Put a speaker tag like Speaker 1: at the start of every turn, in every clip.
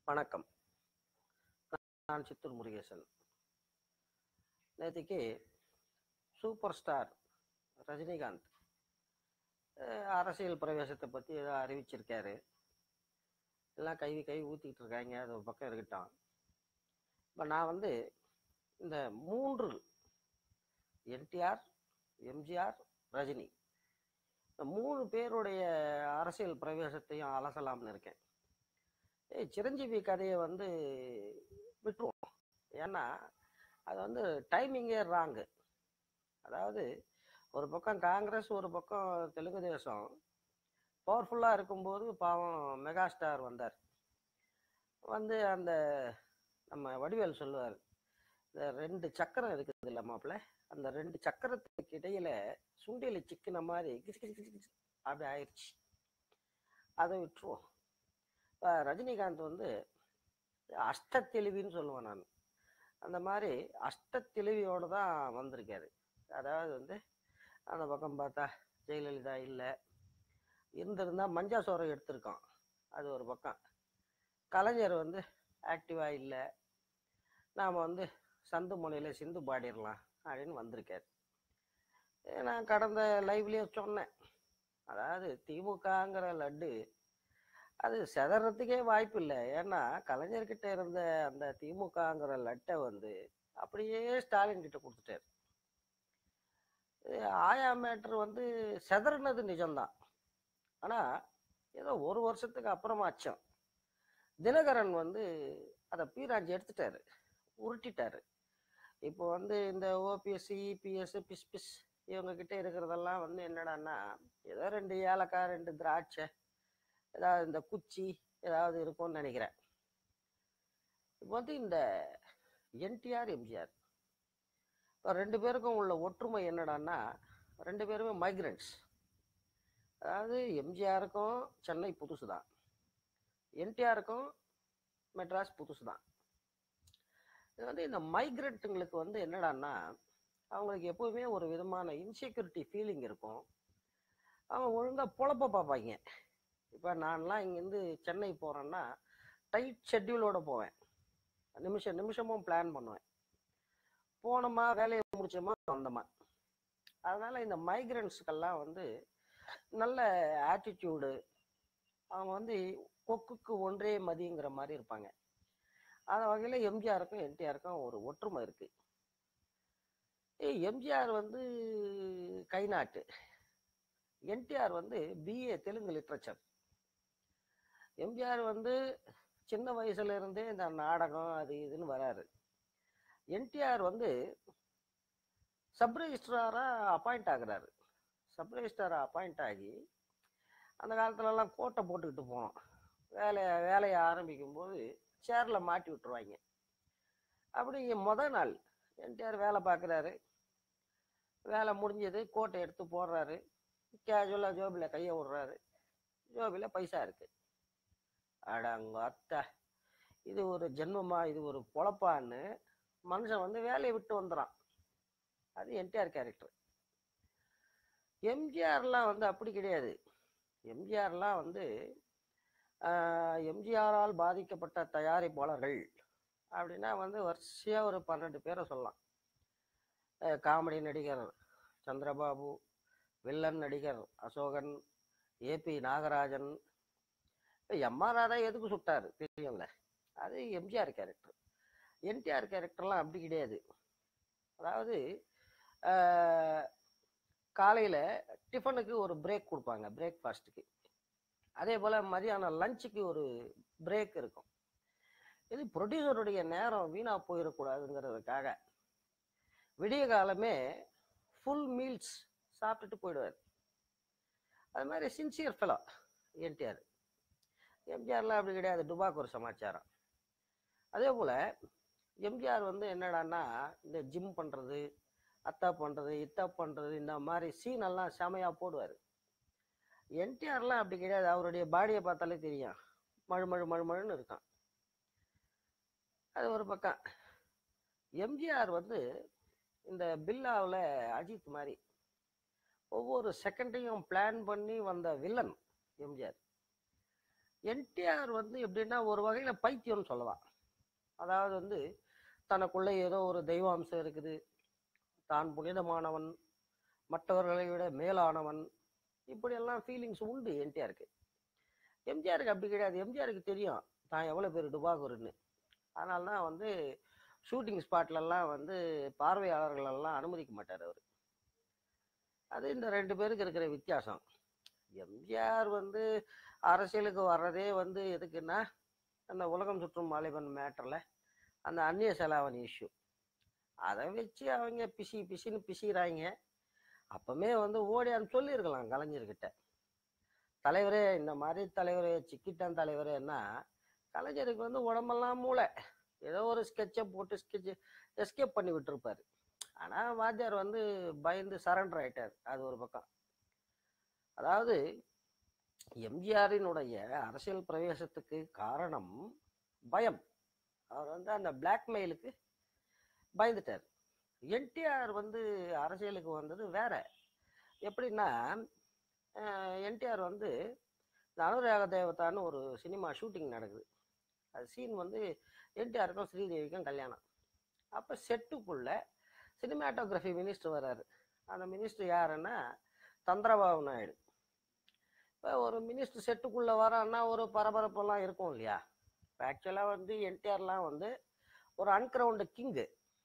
Speaker 1: வணக்கம் நான் சித்தூர் முருகேசன் நேற்றுக்கு சூப்பர் ஸ்டார் ரஜினிகாந்த் அஹ், அரசியல் பிரவேசத்தை பற்றி ஏதோ அறிவிச்சிருக்காரு எல்லாம் கை கை ஊற்றிக்கிட்டு இருக்காங்க அது ஒரு பக்கம் இருக்கட்டும் இப்போ நான் வந்து இந்த மூன்று என்டிஆர் எம்ஜிஆர் ரஜினி இந்த மூணு பேருடைய அரசியல் பிரவேசத்தையும் அலசலாம்னு இருக்கேன் ஏய் சிரஞ்சீவி கதையை வந்து விட்டுருவோம் ஏன்னா அது வந்து டைமிங்கே ராங்கு அதாவது ஒரு பக்கம் காங்கிரஸ் ஒரு பக்கம் தெலுங்கு தேசம் பவர்ஃபுல்லாக இருக்கும்போது பாவம் மெகா ஸ்டார் வந்தார் வந்து அந்த நம்ம வடிவேல் சொல்லுவார் இந்த ரெண்டு சக்கரம் இருக்குது இல்லை மாப்பிள்ள அந்த ரெண்டு சக்கரத்துக்கு இடையில சுண்டியில் சிக்கின மாதிரி கிச்சு கிச்சு கிச்சு கிச்சு அப்படி ஆயிடுச்சு அதை விட்டுருவோம் இப்போ ரஜினிகாந்த் வந்து அஷ்டத்தெளிவின்னு சொல்லுவேன் நான் அந்த மாதிரி அஷ்டத்தெளிவியோடு தான் வந்திருக்காரு அதாவது வந்து அந்த பக்கம் பார்த்தா ஜெயலலிதா இல்லை இருந்திருந்தா மஞ்சா சோரம் எடுத்திருக்கோம் அது ஒரு பக்கம் கலைஞர் வந்து ஆக்டிவாக இல்லை நாம் வந்து சந்து முனையில் சிந்து பாடிடலாம் அப்படின்னு வந்திருக்காரு ஏ, நான் கடந்த லைவ்லேயே சொன்னேன் அதாவது திமுகங்கிற லட்டு அது செதறதுக்கே வாய்ப்பு இல்லை ஏன்னா கலைஞர்கிட்ட இருந்த அந்த திமுகங்கிற லட்டை வந்து அப்படியே ஸ்டாலின் கிட்ட கொடுத்துட்டாரு இது ஆயா மேட்ரு வந்து செதறினது நிஜம்தான் ஆனால் ஏதோ ஒரு வருஷத்துக்கு அப்புறமாச்சும் தினகரன் வந்து அதை பீராஞ்சி எடுத்துட்டாரு உருட்டிட்டாரு இப்போ வந்து இந்த ஓபிஎஸ் இபிஎஸ் பிஸ் பிஸ் இவங்க கிட்ட இருக்கிறதெல்லாம் வந்து என்னடான்னா ஏதோ ரெண்டு ஏலக்காய் ரெண்டு திராட்சை ஏதாவது இந்த குச்சி ஏதாவது இருக்கும்னு நினைக்கிறேன் இப்போ வந்து இந்த என்டிஆர் எம்ஜிஆர் இப்போ ரெண்டு பேருக்கும் உள்ள ஒற்றுமை என்னடான்னா ரெண்டு பேருமே மைக்ரண்ட்ஸ் அதாவது எம்ஜிஆருக்கும் சென்னை புதுசு தான் என்டிஆருக்கும் மெட்ராஸ் புதுசு தான் இது வந்து இந்த மைக்ரெண்ட்டுங்களுக்கு வந்து என்னடான்னா அவங்களுக்கு எப்போவுமே ஒரு விதமான இன்செக்யூரிட்டி ஃபீலிங் இருக்கும் அவங்க ஒழுங்காக பொழப்ப பார்ப்பாங்க இப்போ நான்லாம் இங்கேருந்து சென்னை போகிறேன்னா டைட் ஷெட்யூலோட போவேன் நிமிஷம் நிமிஷமும் பிளான் பண்ணுவேன் போனோமா வேலையை முடிச்சோமா வந்தோமா அதனால் இந்த மைக்ரண்ட்ஸுக்கெல்லாம் வந்து நல்ல ஆட்டிடியூடு அவங்க வந்து கொக்குக்கு ஒன்றே மதிங்கிற மாதிரி இருப்பாங்க அந்த வகையில் எம்ஜிஆருக்கும் என்டிஆருக்கும் ஒரு ஒற்றுமை இருக்கு ஏய் எம்ஜிஆர் வந்து கை நாட்டு என்டிஆர் வந்து பிஏ தெலுங்கு லிட்ரேச்சர் எம்ஜிஆர் வந்து சின்ன வயசுல இருந்தே இந்த நாடகம் அது இதுன்னு வராரு என்டிஆர் வந்து சப் ரெஜிஸ்ட்ராராக அப்பாயிண்ட் ஆகுறாரு சப் ரெஜிஸ்ட்ராராக அப்பாயிண்ட் ஆகி அந்த காலத்துலலாம் கோட்டை போட்டுக்கிட்டு போனோம் வேலையை வேலையை ஆரம்பிக்கும் போது சேரில் மாட்டி விட்டுருவாங்க அப்படி முத நாள் என்டிஆர் வேலை பார்க்குறாரு வேலை முடிஞ்சது கோட்டை எடுத்து போடுறாரு கேஜுவலாக ஜோபில் கையை விடுறாரு ஜோபில் பைசா இருக்கு அடங்க அத்தை இது ஒரு ஜென்மமா இது ஒரு பொழப்பான்னு மனுஷன் வந்து வேலையை விட்டு வந்துடான் அது என்டிஆர் கேரக்டர் எம்ஜிஆர்லாம் வந்து அப்படி கிடையாது எம்ஜிஆர்லாம் வந்து ஆஹ், எம்ஜிஆரால் பாதிக்கப்பட்ட தயாரிப்பாளர்கள் அப்படின்னா வந்து வரிசையாக ஒரு பன்னெண்டு பேரை சொல்லலாம் அஹ், காமெடி நடிகர் சந்திரபாபு வில்லன் நடிகர் அசோகன் ஏபி நாகராஜன் இப்போ எம்ஆர் ராதா எதுக்கு சுட்டாரு தெரியும்ல அது எம்ஜிஆர் கேரக்டர் என்டிஆர் கேரக்டர்லாம் அப்படி கிடையாது அதாவது காலையில் டிஃபனுக்கு ஒரு பிரேக் கொடுப்பாங்க பிரேக்ஃபாஸ்ட்டுக்கு அதே போல் மதியானம் லஞ்சுக்கு ஒரு பிரேக் இருக்கும் இது ப்ரொடியூசருடைய நேரம் வீணாக போயிடக்கூடாதுங்கிறதுக்காக விடிய காலமே ஃபுல் மீல்ஸ் சாப்பிட்டுட்டு போயிடுவார் அது மாதிரி சின்சியர் ஃபெலோ என்டிஆர் எம்ஜிஆர்லாம் அப்படி கிடையாது டுபாக்கு ஒரு சமாச்சாரம் அதே போல் எம்ஜிஆர் வந்து என்னடான்னா இந்த ஜிம் பண்ணுறது அத்தா பண்ணுறது இத்தா பண்ணுறது இந்த மாதிரி சீன் எல்லாம் செமையாக போடுவார் என்டிஆர்லாம் அப்படி கிடையாது அவருடைய பாடியை பார்த்தாலே தெரியும் மழு மழு மழு மழுன்னு இருக்கான் அது ஒரு பக்கம் எம்ஜிஆர் வந்து இந்த பில்லாவில் அஜித் மாதிரி ஒவ்வொரு செகண்டையும் பிளான் பண்ணி வந்த வில்லன் எம்ஜிஆர் என்டிஆர் வந்து எப்படின்னா ஒரு வகையில பைத்தியம்னு சொல்லலாம் அதாவது வந்து தனக்குள்ள ஏதோ ஒரு தெய்வாம்சம் இருக்குது தான் புனிதமானவன் மற்றவர்களை விட மேலானவன் இப்படியெல்லாம் ஃபீலிங்ஸ் உண்டு என்டிஆருக்கு எம்ஜிஆருக்கு அப்படி கிடையாது எம்ஜிஆருக்கு தெரியும் தான் எவ்வளோ பேர் டுபாகூர்னு அதனால தான் வந்து ஷூட்டிங் ஸ்பாட்லலாம் வந்து பார்வையாளர்களெல்லாம் அனுமதிக்க மாட்டார் அவர் அது இந்த ரெண்டு பேருக்கு இருக்கிற வித்தியாசம் எம்ஜிஆர் வந்து அரசியலுக்கு வர்றதே வந்து எதுக்குன்னா அந்த உலகம் சுற்றும் வாலிபன் மேட்டரில் அந்த அந்நிய செலாவணி இஷ்யூ அதை வச்சு அவங்க பிசி பிசின்னு பிசிக்கிறாங்க அப்பமே வந்து ஓடியான்னு சொல்லியிருக்கலாம் கலைஞர்கிட்ட தலைவரே இந்த மாதிரி தலைவரே சிக்கிட்டான் தலைவரேன்னா கலைஞருக்கு வந்து உடம்பெல்லாம் மூளை ஏதோ ஒரு ஸ்கெட்சை போட்டு ஸ்கெட்ச் எஸ்கேப் பண்ணி விட்டுருப்பாரு ஆனால் வாத்தியார் வந்து பயந்து சரண்டர் ஆயிட்டார் அது ஒரு பக்கம் அதாவது எம்ஜிஆரினுடைய அரசியல் பிரவேசத்துக்கு காரணம் பயம் அவர் வந்து அந்த பிளாக்மெயிலுக்கு பயந்துட்டார் என்டிஆர் வந்து அரசியலுக்கு வந்தது வேற எப்படின்னா என்டிஆர் வந்து இந்த அனுராக தேவதான்னு ஒரு சினிமா ஷூட்டிங் நடக்குது அது சீன் வந்து என்டிஆருக்கும் ஸ்ரீதேவிக்கும் கல்யாணம் அப்போ செட்டுக்குள்ள சினிமாட்டோகிராஃபி மினிஸ்டர் வர்றாரு அந்த மினிஸ்டர் யாருன்னா சந்திரபாபு நாயுடு இப்போ ஒரு மினிஸ்டர் செட்டுக்குள்ளே வரான்னா ஒரு பரபரப்பெல்லாம் இருக்கும் இல்லையா இப்போ ஆக்சுவலாக வந்து என்டிஆர்லாம் வந்து ஒரு அன்கிரவுண்டு கிங்கு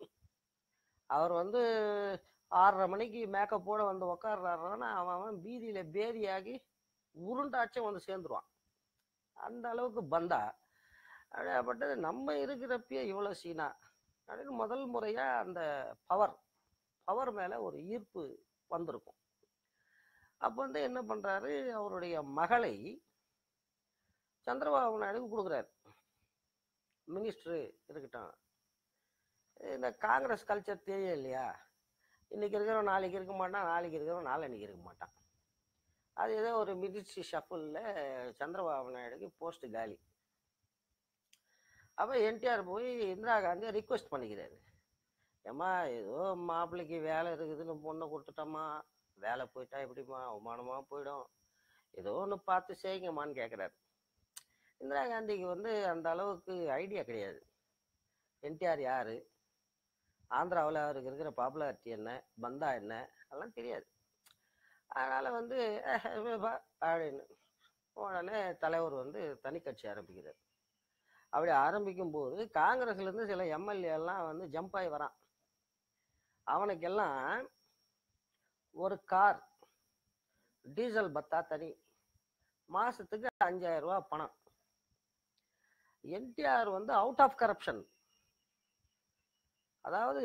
Speaker 1: அவர் வந்து ஆறரை மணிக்கு மேக்கப்போட வந்து உக்காடுறாருன்னா அவன் அவன் பீதியில் பேதியாகி உருண்டாச்சும் வந்து சேர்ந்துருவான் அந்த அளவுக்கு பந்தா அப்படியாப்பட்டது நம்ம இருக்கிறப்பயே இவ்வளோ சீனா அப்படின்னு முதல் முறையாக அந்த பவர் பவர் மேலே ஒரு ஈர்ப்பு வந்திருக்கும் அப்போ வந்து என்ன பண்ணுறாரு அவருடைய மகளை சந்திரபாபு நாயுடுக்கு கொடுக்குறாரு மினிஸ்டரு இருக்கட்டும் இந்த காங்கிரஸ் கல்ச்சர் தெரியும் இல்லையா இன்னைக்கு இருக்கிறவன் நாளைக்கு இருக்க மாட்டான் நாளைக்கு இருக்கிறவன் நாளன்னைக்கு இருக்க மாட்டான் அது ஏதோ ஒரு மினிஸ்ட்ரி ஷஃபிளில் சந்திரபாபு நாயுடுக்கு போஸ்ட் காலி அப்போ என்டிஆர் போய் இந்திரா காந்தியை ரிக்வெஸ்ட் பண்ணிக்கிறாரு ஏம்மா ஏதோ மாப்பிள்ளைக்கு வேலை இருக்குதுன்னு பொண்ணை கொடுத்துட்டோம்மா வேலை போயிட்டா எப்படிம்மா அவமானமாக போயிடும் ஏதோ ஒன்று பார்த்து செய்யுங்கம்மான்னு கேட்குறாரு இந்திரா காந்திக்கு வந்து அந்த அளவுக்கு ஐடியா கிடையாது என்டிஆர் யார் ஆந்திராவில் அவருக்கு இருக்கிற பாப்புலாரிட்டி என்ன பந்தா என்ன அதெல்லாம் தெரியாது அதனால் வந்து "அஹ், வா" அப்படின்னு உடனே தலைவர் வந்து தனி கட்சி ஆரம்பிக்கிறார் அப்படி ஆரம்பிக்கும் போது காங்கிரஸ்லேருந்து சில எம்எல்ஏ எல்லாம் வந்து ஜம்ப் ஆகி வரான் அவனுக்கெல்லாம் ஒரு கார் டீசல் பத்தா தனி மாசத்துக்கு அஞ்சாயிரம் ரூபாய் பணம் என்டிஆர் வந்து அவுட் ஆஃப் கரப்ஷன் அதாவது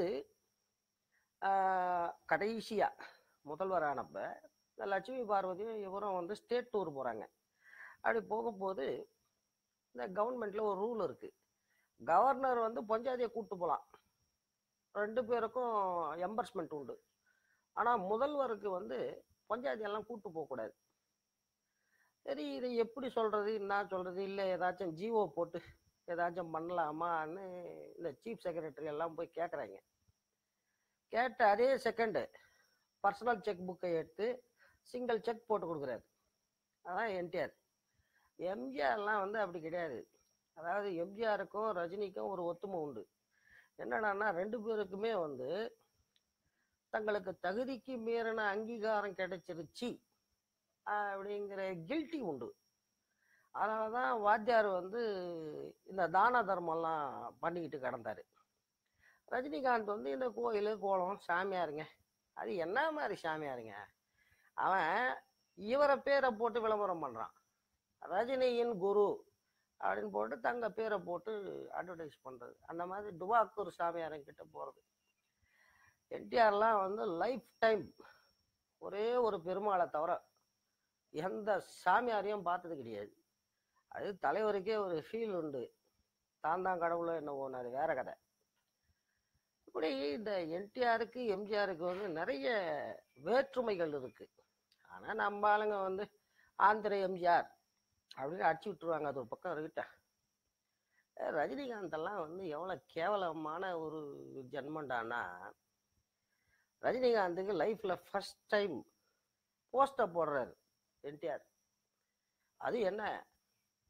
Speaker 1: ஆஹ், கடைசியா முதல்வர் ஆனப்ப இந்த லட்சுமி பார்வதியும் இவரும் வந்து ஸ்டேட் டூர் போறாங்க அப்படி போகும்போது இந்த கவர்மெண்ட்ல ஒரு ரூல் இருக்கு கவர்னர் வந்து பஞ்சாயத்தை கூட்டு போகலாம் ரெண்டு பேருக்கும் எம்பர்ஸ்மெண்ட் உண்டு ஆனா முதல்வருக்கு வந்து பஞ்சாயத்து எல்லாம் கூட்டு போகக்கூடாது சரி இதை எப்படி சொல்றது என்ன சொல்றது இல்லை ஏதாச்சும் ஜிஓ போட்டு ஏதாச்சும் பண்ணலாமான்னு இந்த சீஃப் செக்ரட்டரி எல்லாம் போய் கேட்குறாங்க கேட்ட அதே செகண்டு பர்சனல் செக் புக்கை எடுத்து சிங்கிள் செக் போட்டு கொடுக்குறாரு அதான் என்டிஆர் எம்ஜிஆர்லாம் வந்து அப்படி கிடையாது அதாவது எம்ஜிஆருக்கும் ரஜினிக்கும் ஒரு ஒத்துமை உண்டு என்னடான்னா ரெண்டு பேருக்குமே வந்து தங்களுக்கு தகுதிக்கு மீறின அங்கீகாரம் கிடைச்சிருச்சு அப்படிங்கிற கில்ட்டி உண்டு அதனால தான் வாத்தியார் வந்து இந்த தான தர்மம்லாம் பண்ணிக்கிட்டு கிடந்தாரு ரஜினிகாந்த் வந்து இந்த கோயில் கோலம் சாமியாருங்க அது என்ன மாதிரி சாமியாருங்க அவன் இவரை பேரை போட்டு விளம்பரம் பண்ணுறான் ரஜினியின் குரு அப்படின்னு போட்டு தங்க பேரை போட்டு அட்வர்டைஸ் பண்ணுறது அந்த மாதிரி டுபாக்கூர் சாமியாரங்கிட்ட போகிறது என்டிஆர்லாம் வந்து லைஃப் டைம் ஒரே ஒரு பெருமாளை தவிர எந்த சாமியாரையும் பார்த்தது கிடையாது அது தலைவருக்கே ஒரு ஃபீல் உண்டு தான் தான் கடவுளோ என்னவோன்னு அது வேற கதை இப்படி இந்த என்டிஆருக்கு எம்ஜிஆருக்கு வந்து நிறைய வேற்றுமைகள் இருக்கு ஆனா நம்ம ஆளுங்க வந்து ஆந்திர எம்ஜிஆர் அப்படின்னு அடிச்சு விட்டுருவாங்க அது ஒரு பக்கம் இருக்கட்டும் அஹ் ரஜினிகாந்த் எல்லாம் வந்து எவ்வளவு கேவலமான ஒரு ஜென்மண்டானா ரஜினிகாந்துக்கு லைஃப்ல ஃபர்ஸ்ட் டைம் போஸ்டர் போடுறாரு என்டிஆர் அது என்ன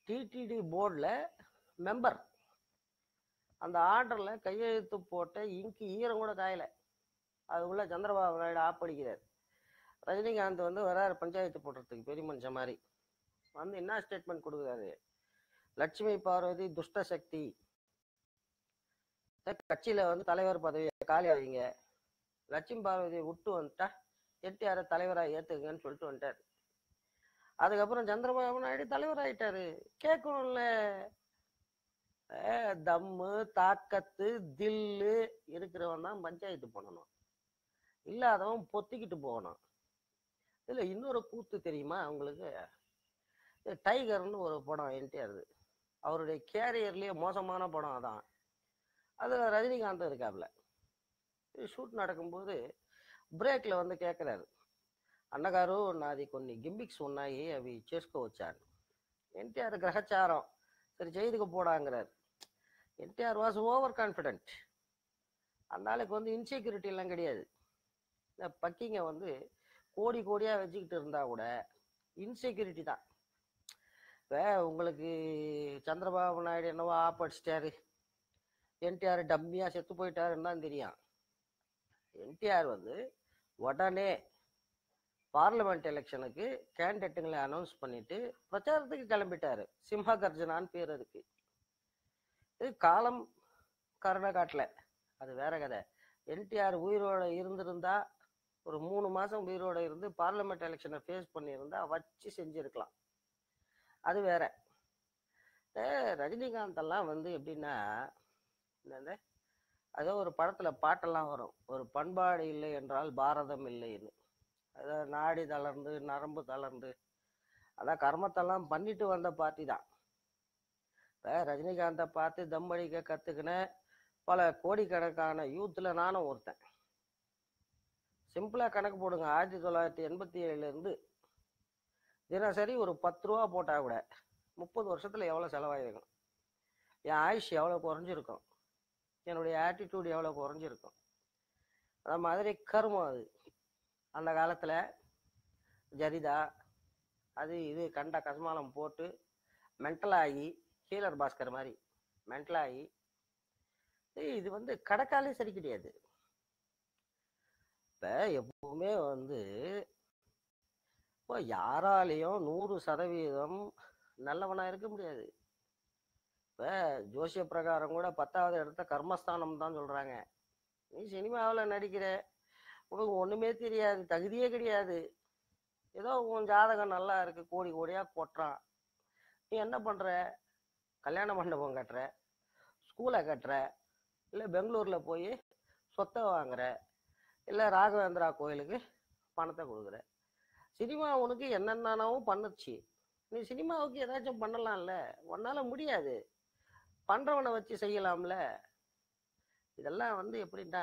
Speaker 1: டிடிடி போர்டில் மெம்பர் அந்த ஆர்டரில் கையெழுத்து போட்ட இங்கு ஈரம் கூட காயலை அதுக்குள்ளே சந்திரபாபு நாயுடு ஆப்படிக்கிறார் ரஜினிகாந்த் வந்து வராரு பஞ்சாயத்து போடுறதுக்கு பெரிய மனுஷன் மாதிரி வந்து என்ன ஸ்டேட்மெண்ட் கொடுக்குறாரு லட்சுமி பார்வதி துஷ்ட சக்தி கட்சியில வந்து தலைவர் பதவியை காலி வைங்க லட்சுமி பார்வதியை விட்டு வந்துட்டா என்டிஆர் தலைவராக ஏத்துக்கங்கன்னு சொல்லிட்டு வந்துட்டார் அதுக்கப்புறம் சந்திரபாபு நாயுடு தலைவர் ஆயிட்டாரு கேட்கணும்ல அஹ் தம்மு தாக்கத்து தில்லு இருக்கிறவன் தான் பஞ்சாயத்து பண்ணணும் இல்லாதவன் பொத்திக்கிட்டு போகணும் இல்ல இன்னொரு கூத்து தெரியுமா உங்களுக்கு இது டைகர்னு ஒரு படம் என்டிஆர் அவருடைய கேரியர்லயே மோசமான படம் அதான் அதுல ரஜினிகாந்த் இருக்காப்ல ஷூட் நடக்கும்போது బ్రేక్లో வந்து கேட்குறாரு అన్నగారు నాది కొన్ని గిమ్మిక్స్ ఉన్నాయి అవి చేసుకోవచ్చాను ఎన్టీఆర్ గ్రహచారం சரி செய்துக்க போடாங்கிறார் என்டிஆர் வாஸ் ஓவர் கான்ஃபிடென்ட் அந்த ஆளுக்கு வந்து இன்செக்யூரிட்டி எல்லாம் கிடையாது இந்த பக்கிங்க வந்து கோடி கோடியா வச்சுக்கிட்டு இருந்தா கூட இன்செக்யூரிட்டி தான் இப்போ உங்களுக்கு சந்திரபாபு நாயுடு என்னவோ ஆப் அடிச்சிட்டாரு என்டிஆர் டம்மியா செத்து போயிட்டாருன்னு தான் தெரியும் என்டிஆர் வந்து உடனே பார்லிமெண்ட் எலெக்ஷனுக்கு கேண்டிடேட்டுங்களை அனௌன்ஸ் பண்ணிட்டு பிரச்சாரத்துக்கு கிளம்பிட்டாரு சிம்ஹா கர்ஜனான்னு பேர் இருக்கு இது காலம் கருணை காட்டல அது வேற கதை என்டிஆர் உயிரோட இருந்திருந்தா ஒரு மூணு மாசம் உயிரோட இருந்து பார்லிமெண்ட் எலெக்ஷனை ஃபேஸ் பண்ணியிருந்தா வச்சு செஞ்சிருக்கலாம் அது வேற அஹ் ரஜினிகாந்த் எல்லாம் வந்து எப்படின்னா என்னது அதோ ஒரு படத்துல பாட்டெல்லாம் வரும் ஒரு பண்பாடு இல்லை என்றால் பாரதம் இல்லைன்னு அதாவது நாடி தளர்ந்து நரம்பு தளர்ந்து அதான் கர்மத்தெல்லாம் பண்ணிட்டு வந்த பார்ட்டி தான் இப்போ ரஜினிகாந்தை பார்த்து தம் அடிக்க கற்றுக்கின பல கோடிக்கணக்கான யூத்தில் நானும் ஒருத்தன் சிம்பிளாக கணக்கு போடுங்க ஆயிரத்தி தொள்ளாயிரத்தி எண்பத்தி ஏழுலேருந்து தினசரி ஒரு பத்து ரூபா போட்டால் கூட முப்பது வருஷத்தில் எவ்வளோ செலவாயிருக்கும் என் ஆயுஷ் எவ்வளோ குறைஞ்சிருக்கும் என்னுடைய ஆட்டிடியூட் எவ்வளோ குறைஞ்சிருக்கும் அந்த மாதிரி கருமம் அது அந்த காலத்தில் ஜரிதா அது இது கண்ட கசமாலம் போட்டு மென்டலாகி ஹீலர் பாஸ்கர் மாதிரி மென்டலாகி இது வந்து கடைக்காலே சரி கிடையாது இப்போ எப்பவுமே வந்து இப்போ யாராலையும் நூறு சதவீதம் நல்லவனா இருக்க முடியாது இப்போ ஜோசிய பிரகாரம் கூட பத்தாவது இடத்த கர்மஸ்தானம் தான் சொல்றாங்க நீ சினிமாவில் நடிக்கிற உனக்கு ஒண்ணுமே தெரியாது தகுதியே கிடையாது ஏதோ உன் ஜாதகம் நல்லா இருக்கு கோடி கோடியா கொட்டுறான் நீ என்ன பண்ற கல்யாண மண்டபம் கட்டுற ஸ்கூலை கட்டுற இல்லை பெங்களூர்ல போய் சொத்தை வாங்குற இல்லை ராகவேந்திரா கோயிலுக்கு பணத்தை கொடுக்குற சினிமா உனக்கு என்னென்னவும் பண்ணுச்சு நீ சினிமாவுக்கு ஏதாச்சும் பண்ணலாம்ல உன்னால முடியாது பண்றவனை வச்சு செய்யலாம்ல இதெல்லாம் வந்து எப்படின்னா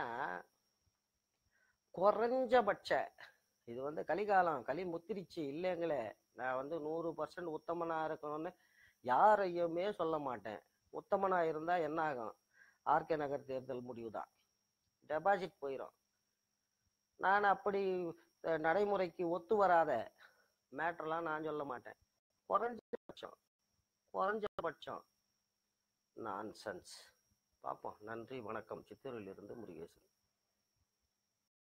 Speaker 1: குறைஞ்சபட்ச இது வந்து கலிகாலம் களி முத்திரிச்சு இல்லைங்களே நான் வந்து நூறு பர்சன்ட் உத்தமனா இருக்கணும்னு யாரையுமே சொல்ல மாட்டேன் உத்தமனா இருந்தா என்ன ஆகும் ஆர்கே நகர் தேர்தல் முடிவுதான் டெபாசிட் போயிடும் நான் அப்படி அஹ், நடைமுறைக்கு ஒத்து வராத மேட்டர்லாம் நான் சொல்ல மாட்டேன் குறைஞ்சபட்சம் குறைஞ்சபட்சம் நான்சென்ஸ் பார்ப்போம் நன்றி வணக்கம் சித்தூரிலிருந்து முருகேசன்